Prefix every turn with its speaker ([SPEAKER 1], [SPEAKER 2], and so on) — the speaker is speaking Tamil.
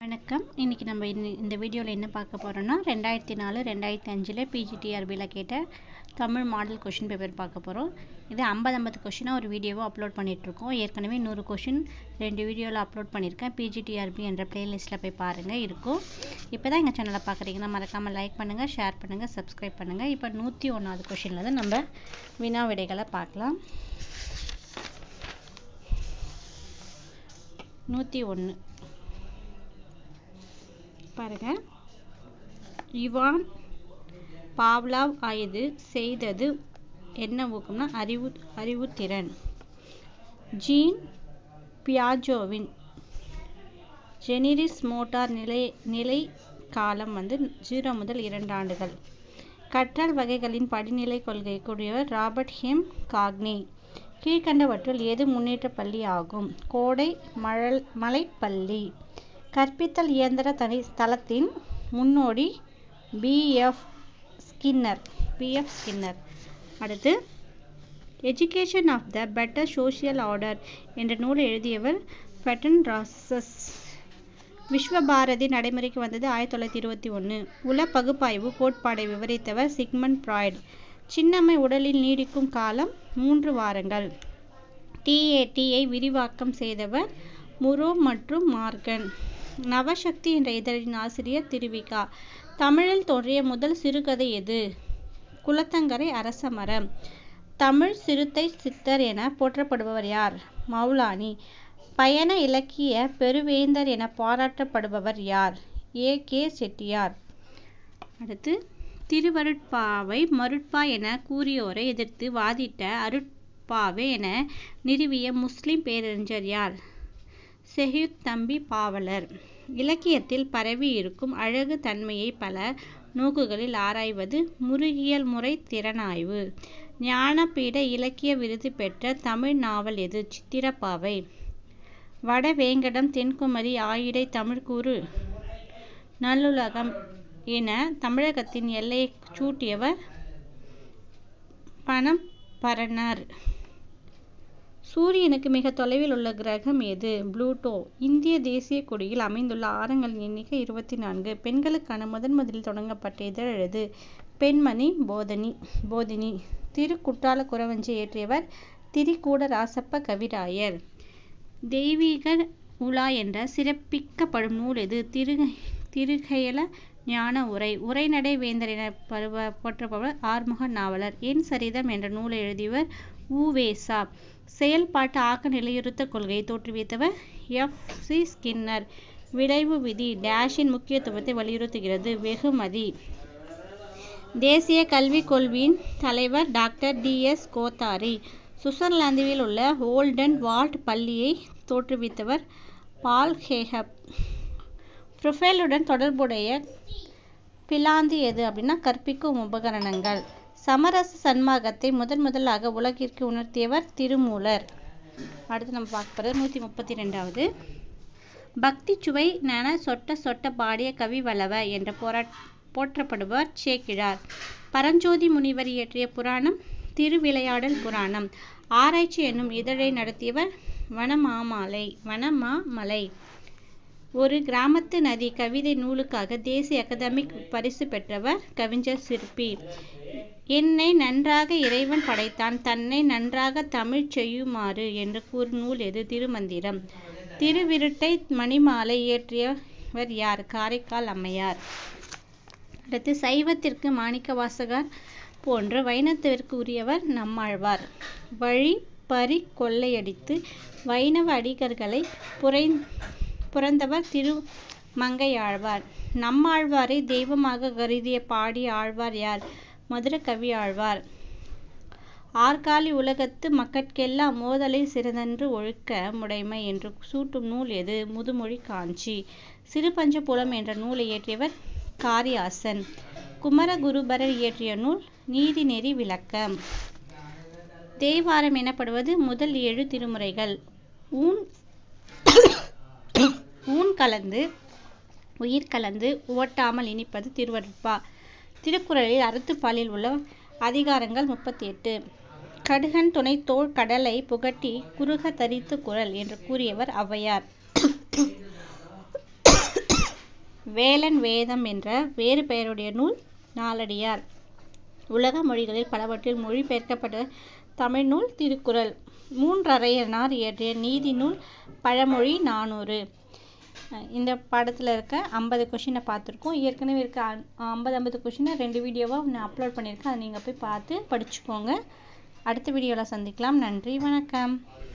[SPEAKER 1] வணக்கம் இன்றைக்கி நம்ம இந்த இந்த வீடியோவில் என்ன பார்க்க போகிறோம்னா ரெண்டாயிரத்தி நாலு ரெண்டாயிரத்தி அஞ்சில் பிஜிடிஆர்பியில் கேட்ட தமிழ் மாடல் கொஷின் பேப்பர் பார்க்க போகிறோம் இது ஐம்பது ஐம்பது கொஷினாக ஒரு வீடியோவாக அப்லோட் பண்ணிகிட்ருக்கோம் ஏற்கனவே நூறு கொஷின் ரெண்டு வீடியோவில் அப்லோட் பண்ணியிருக்கேன் பிஜிடிஆர்பி என்ற பிளேலிஸ்ட்டில் போய் பாருங்கள் இருக்கும் இப்போ தான் எங்கள் சேனலை பார்க்குறீங்கன்னா மறக்காமல் லைக் பண்ணுங்கள் ஷேர் பண்ணுங்கள் சப்ஸ்கிரைப் பண்ணுங்கள் இப்போ நூற்றி ஒன்றாவது கொஷினில் தான் நம்ம வினா விடைகளை பார்க்கலாம் நூற்றி ஒன்று பாருங்க இவான் பாவ்லாவ் ஆய்வு செய்தது என்ன ஊக்கம்னா அறிவு அறிவுத்திறன் ஜீன் பியாஜோவின் ஜெனிரிஸ் மோட்டார் நிலை நிலை காலம் வந்து ஜீரோ முதல் இரண்டு ஆண்டுகள் கற்றல் வகைகளின் படிநிலை கொள்கை கூடியவர் ராபர்ட் ஹெம் காக்னி கீழ்கண்டவற்றுள் எது முன்னேற்ற பள்ளி ஆகும் கோடை மழல் மலைப்பள்ளி கற்பித்தல் இயந்திர தனி தளத்தின் முன்னோடி பிஎஃப் ஸ்கின்னர் பிஎஃப் ஸ்கின்னர் அடுத்து education of the better social order என்ற நூலை எழுதியவர் ஃபெட்டன் ராசஸ் விஸ்வபாரதி நடைமுறைக்கு வந்தது ஆயிரத்தி தொள்ளாயிரத்தி இருபத்தி ஒன்று உல பகுப்பாய்வு கோட்பாடை விவரித்தவர் சிக்மண்ட் ஃப்ராய்ட் சின்னம்மை உடலில் நீடிக்கும் காலம் மூன்று வாரங்கள் டிஏடியை விரிவாக்கம் செய்தவர் முரோ மற்றும் மார்கன் நவசக்தி என்ற இதழின் ஆசிரியர் திருவிகா தமிழில் தோன்றிய முதல் சிறுகதை எது குலத்தங்கரை அரசமரம் தமிழ் சிறுத்தை சித்தர் என போற்றப்படுபவர் யார் மௌலானி பயண இலக்கிய பெருவேந்தர் என பாராட்டப்படுபவர் யார் ஏ கே செட்டியார் அடுத்து திருவருட்பாவை மருட்பா என கூறியோரை எதிர்த்து வாதிட்ட அருட்பாவை என நிறுவிய முஸ்லிம் பேரறிஞர் யார் செஹித் தம்பி பாவலர் இலக்கியத்தில் பரவி இருக்கும் அழகு தன்மையை பல நோக்குகளில் ஆராய்வது முருகியல் முறை திறனாய்வு ஞானபீட இலக்கிய விருது பெற்ற தமிழ் நாவல் எது சித்திரப்பாவை வடவேங்கடம் தென்குமரி ஆயிடை தமிழ்கூறு நல்லுலகம் என தமிழகத்தின் எல்லையை சூட்டியவர் பணம் பரணர் சூரியனுக்கு மிக தொலைவில் உள்ள கிரகம் எது புளூட்டோ இந்திய தேசிய கொடியில் அமைந்துள்ள ஆரங்களின் எண்ணிக்கை இருபத்தி நான்கு பெண்களுக்கான முதன் முதலில் தொடங்கப்பட்ட இதழ் எழுது பெண்மணி போதனி போதினி திரு குற்றால குறவஞ்சி இயற்றியவர் திரிகூட ராசப்ப கவிராயர் தெய்வீக உலா என்ற சிறப்பிக்கப்படும் நூல் எது திரு திருகையல ஞான உரை உரைநடை வேந்தர் என பருவ போற்றப்பவர் ஆறுமுக நாவலர் என் சரிதம் என்ற நூலை எழுதியவர் உவேசா செயல்பாட்டு ஆக்க நிலையுறுத்த கொள்கையை தோற்றுவித்தவர் எஃப் சி ஸ்கின்னர் விளைவு விதி டேஷின் முக்கியத்துவத்தை வலியுறுத்துகிறது வெகுமதி தேசிய கல்விக் கொள்வியின் தலைவர் டாக்டர் டி எஸ் கோத்தாரி சுவிட்சர்லாந்தில் உள்ள ஓல்டன் வால்ட் பள்ளியை தோற்றுவித்தவர் பால் ஹேஹப் ப்ரொஃபைலுடன் தொடர்புடைய பிலாந்து எது அப்படின்னா கற்பிக்கும் உபகரணங்கள் சமரச சன்மார்க்கத்தை முதன் முதலாக உலகிற்கு உணர்த்தியவர் திருமூலர் அடுத்து நம்ம பார்க்க போகிறது நூற்றி முப்பத்தி ரெண்டாவது பக்தி சுவை நன சொட்ட சொட்ட பாடிய கவி வல்லவ என்ற போரா போற்றப்படுபவர் சேக்கிழார் பரஞ்சோதி முனிவர் இயற்றிய புராணம் திருவிளையாடல் புராணம் ஆராய்ச்சி என்னும் இதழை நடத்தியவர் வனமாமலை வனமாமலை ஒரு கிராமத்து நதி கவிதை நூலுக்காக தேசிய அகாதமிக் பரிசு பெற்றவர் கவிஞர் சிற்பி என்னை நன்றாக இறைவன் படைத்தான் தன்னை நன்றாக தமிழ் செய்யுமாறு என்று கூறு நூல் எது திருமந்திரம் திருவிருட்டை மணிமாலை இயற்றியவர் யார் காரைக்கால் அம்மையார் அடுத்து சைவத்திற்கு மாணிக்க வாசகர் போன்ற வைணத்திற்கு உரியவர் நம்மாழ்வார் வழி பறி கொள்ளையடித்து வைணவ அடிகர்களை புரை புறந்தவர் திரு மங்கையாழ்வார் நம்மாழ்வாரை தெய்வமாக கருதிய பாடிய ஆழ்வார் யார் மதுர கவி ஆழ்வார் ஆற்காலி உலகத்து மக்கட்கெல்லாம் மோதலை சிறந்தன்று ஒழுக்க முடைமை என்று சூட்டும் நூல் எது முதுமொழி காஞ்சி சிறுபஞ்சபுலம் என்ற நூலை இயற்றியவர் காரியாசன் குமரகுருபரர் இயற்றிய நூல் நீதிநெறி விளக்கம் தேவாரம் எனப்படுவது முதல் ஏழு திருமுறைகள் ஊன் ஊன் கலந்து உயிர் கலந்து உவட்டாமல் இனிப்பது திருவருட்பா திருக்குறளில் அறத்துப்பாலில் உள்ள அதிகாரங்கள் முப்பத்தி எட்டு கடுகன் துணைத்தோள் கடலை புகட்டி குறுக தரித்து குரல் என்று கூறியவர் ஔவையார் வேலன் வேதம் என்ற வேறு பெயருடைய நூல் நாலடியார் உலக மொழிகளில் பலவற்றில் மொழிபெயர்க்கப்பட்ட தமிழ் நூல் திருக்குறள் மூன்றரையனார் இயற்றிய நீதி நூல் பழமொழி நானூறு இந்த பாடத்தில் இருக்க ஐம்பது கொஷினை பார்த்துருக்கோம் ஏற்கனவே இருக்க ஐம்பது ஐம்பது கொஷினை ரெண்டு வீடியோவாக நான் அப்லோட் பண்ணியிருக்கேன் அதை நீங்கள் போய் பார்த்து படிச்சுக்கோங்க அடுத்த வீடியோவில் சந்திக்கலாம் நன்றி வணக்கம்